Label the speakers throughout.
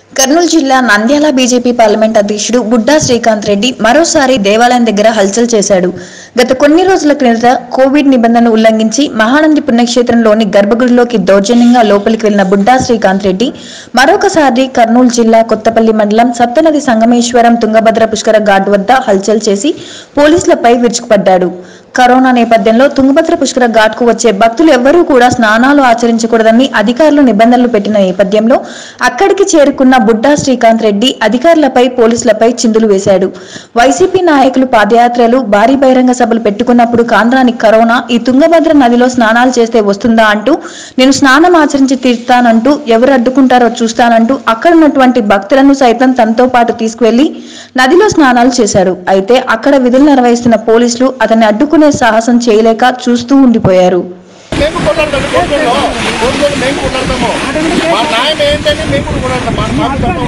Speaker 1: కర్నూలు జిల్లా Nandyal BJP parliament అధ్యక్షుడు బుడ్డా శ్రీకాంత్ రెడ్డి మరోసారి దేవాలయం దగ్గర హల్చల్ చేశాడు గత కొన్ని రోజుల క్రిందట కోవిడ్ నిబంధనలు ఉల్లంఘించి మహానంది పుణ్యక్షేత్రంలోని గర్భగుడిలోకి దౌర్జన్యంగా లోపలికి వెళ్లిన బుడ్డా శ్రీకాంత్ రెడ్డి మరొకసారి కర్నూలు జిల్లా కొత్తపల్లి మండలం సప్తనది సంగమేశ్వరం తుంగభద్ర పుష్కర ఘాట్ వద్ద హల్చల్ చేసి పోలీసులపై విరుచుకుపడ్డాడు కరోనా నేపథ్యంలో తుంగభద్ర పుష్కర ఘాట్ కు వచ్చే భక్తులు ఎవ్వరూ కూడా స్నానాలు ఆచరించకూడదని అధికారులు నిబంధనలు పెట్టిన నేపథ్యంలో అక్కడికి చేరుకున్న బుడ్డా శ్రీకాంత్ రెడ్డి అధికారులపై పోలీసులపై చిందులు వేశాడు వైసీపీ నాయకులు పాదయాత్రలు భారీ బహిరంగ సభలు పెట్టుకున్నప్పుడు కాంద్రాని కరోనా ఈ తుంగభద్ర నదిలో స్నానాలు చేస్తే వస్తుందా అంటూ నేను స్నానం ఆచరించి తీరుతానంటూ ఎవరు అడ్డుకుంటారో చూస్తానంటూ అక్కడ ఉన్నటువంటి భక్తులను సైతం తనతో పాటు తీసుకువెళ్లి నదిలో స్నానాలు చేశాడు అయితే అక్కడ విధులు నిర్వహిస్తున్న పోలీసులు అతన్ని అడ్డుకునే సాహసం చేయలేక చూస్తూ ఉండిపోయారు
Speaker 2: మేము కొట్లాడతాం కోర్టులో కోర్టులో మేము కొట్లాడతాము మా న్యాయం ఏంటని మేము కూడా కొట్లాడతాం మా మాకు తప్ప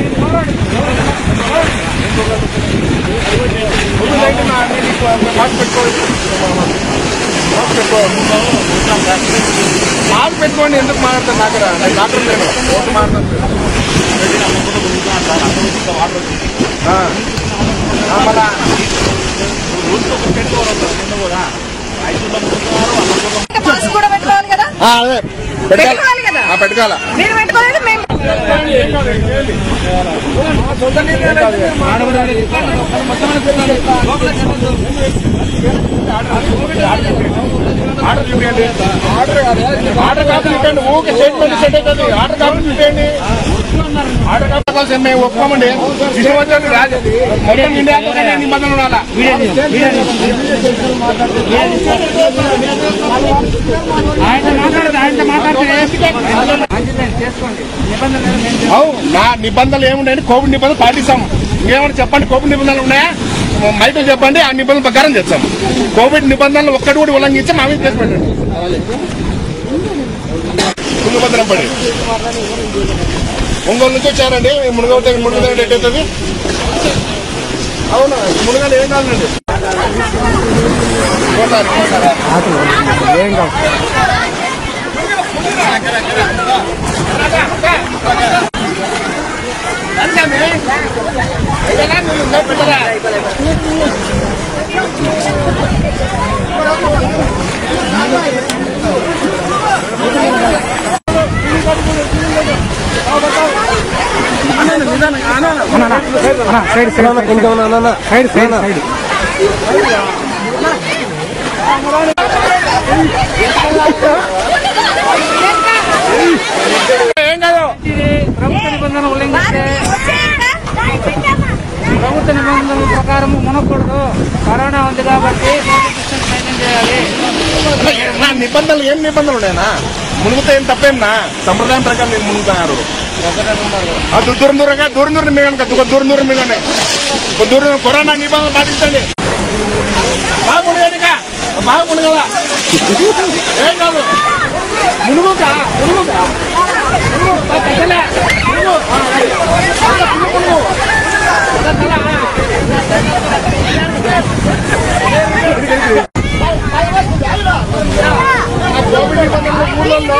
Speaker 2: ముందులైతే నా నేను నీకు మాకు పెట్టుకోవచ్చు మాకు పెట్టుకోవాలి మాకు పెట్టుకోండి ఎందుకు మాట్లాడతాను నాకు రా. నేను డాక్టర్ నేను కోర్టు మాట్లాడతాను ఆ. ఆ, మళ్ళా
Speaker 3: మాస్క్ కూడా పెట్టుకోవాలి కదా
Speaker 2: ఆ, అదే పెట్టాలి
Speaker 3: పెట్టుకోవాలి కదా
Speaker 2: ఆ, పెట్టుకోవాలా
Speaker 3: మీరు పెట్టుకోలేదు మేము
Speaker 2: ఆర్డర్ చూపించండి ఆర్డర్ కాదు ఆర్డర్ కాపీ ఇవ్వండి ఊకే స్టేట్మెంట్ సెట్ అవుతుంది ఆర్డర్ కాపీ చూపించండి ఆర్డర్ కాపీ కోసం మేము ఒప్పుకోమండి విషయం వచ్చేది రాదు మొత్తం ఇండియాలో కానీ నిబంధనలు ఉండాలా అవు నా నిబంధనలు ఏముండీ కోవిడ్ నిబంధనలు పాటిస్తాం ఇంకేమైనా చెప్పండి కోవిడ్ నిబంధనలు ఉన్నాయా మైతో చెప్పండి ఆ నిబంధనల ప్రకారం చేస్తాం కోవిడ్ నిబంధనలు ఒక్కటి కూడా ఉల్లంఘించి మా మీద కేసు పెట్టండి తుంగభద్రం పడి ఒంగోలు నుంచి వచ్చారండి మునుగోట మునుగోలు ఎట్ అవుతుంది అవును మునుగోలు ఏం కాదండి కోటారి, కోటారి. అయిపోయినా? నువ్వు ఇంకా పెట్టరా? ఏం కాదు
Speaker 4: ప్రభుత్వ నిబంధనలు ఉల్లంఘిస్తే ప్రభుత్వ నిబంధనల ప్రకారం మునకూడదు కరోనా ఉంది కాబట్టి సోషల్ డిస్టెన్స్ మెయింటైన్ చేయాలి
Speaker 2: నా నిబంధనలు ఏం నిబంధనలు ఉన్నాయనా మునుగుతా ఏం తప్పేంనా సంప్రదాయం ప్రకారం నేను మునుగుతున్నారు ఆ దూ- దూరం దూరంగా దూరం దూరం మీద దూరం దూరం దూరం మీద దూరం కరోనా నిబంధనలు పాటించండి బాగా మునిగడిగా బాగా మునగలా ఏం కాదు మునుగుకా మునుగుకా మునుగు, బా, పెద్దలే. మునుగు. ఆ, రైట్. అంతా మునుగు, మునుగు. అంతా తల, ఆ. ఆ కోవిడ్ నిబంధనలు ఊళ్ళల్లో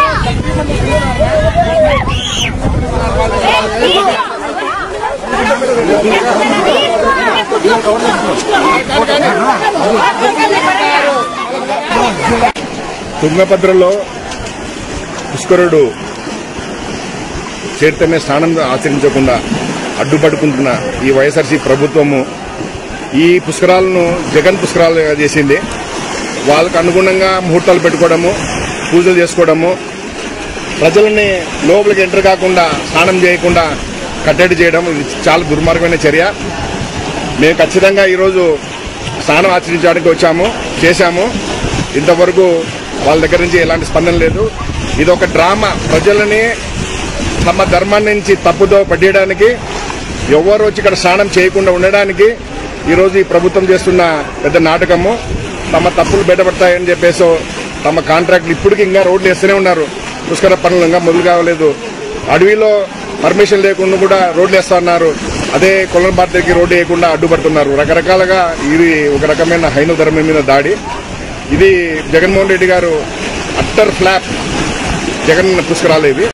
Speaker 2: తుంగభద్రలో పుష్కరుడు చేరితమే స్నానం ఆచరించకుండా అడ్డుపడుకుంటున్న ఈ వైఎస్ఆర్సీ ప్రభుత్వము ఈ పుష్కరాలను జగన్ పుష్కరాలుగా చేసింది వాళ్ళకు అనుగుణంగా ముహూర్తాలు పెట్టుకోవడము పూజలు చేసుకోవడము ప్రజలని లోపలికి ఎంటర్ కాకుండా స్నానం చేయకుండా కట్టడి చేయడం ఇది చాలా దుర్మార్గమైన చర్య మేము ఖచ్చితంగా ఈరోజు స్నానం ఆచరించడానికి వచ్చాము చేశాము ఇంతవరకు వాళ్ళ దగ్గర నుంచి ఎలాంటి స్పందన లేదు ఇది ఒక డ్రామా ప్రజలని తమ ధర్మాన్ని నుంచి తప్పుదో పట్టేయడానికి ఎవరు వచ్చి ఇక్కడ స్నానం చేయకుండా ఉండడానికి ఈరోజు ఈ ప్రభుత్వం చేస్తున్న పెద్ద నాటకము తమ తప్పులు బయటపడతాయని చెప్పేసి తమ కాంట్రాక్ట్లు ఇప్పటికీ ఇంకా రోడ్లు వేస్తూనే ఉన్నారు పుష్కర పనులు ఇంకా మొదలు కావలేదు అడవిలో పర్మిషన్ లేకుండా కూడా రోడ్లు వేస్తా ఉన్నారు అదే కొలం దగ్గరికి రోడ్డు వేయకుండా అడ్డుపడుతున్నారు రకరకాలుగా ఇది ఒక రకమైన హైందవ ధర్మం మీద దాడి ఇది జగన్మోహన్ రెడ్డి గారు అట్టర్ ఫ్లాప్ జగన్ పుష్కరాలు ఇవి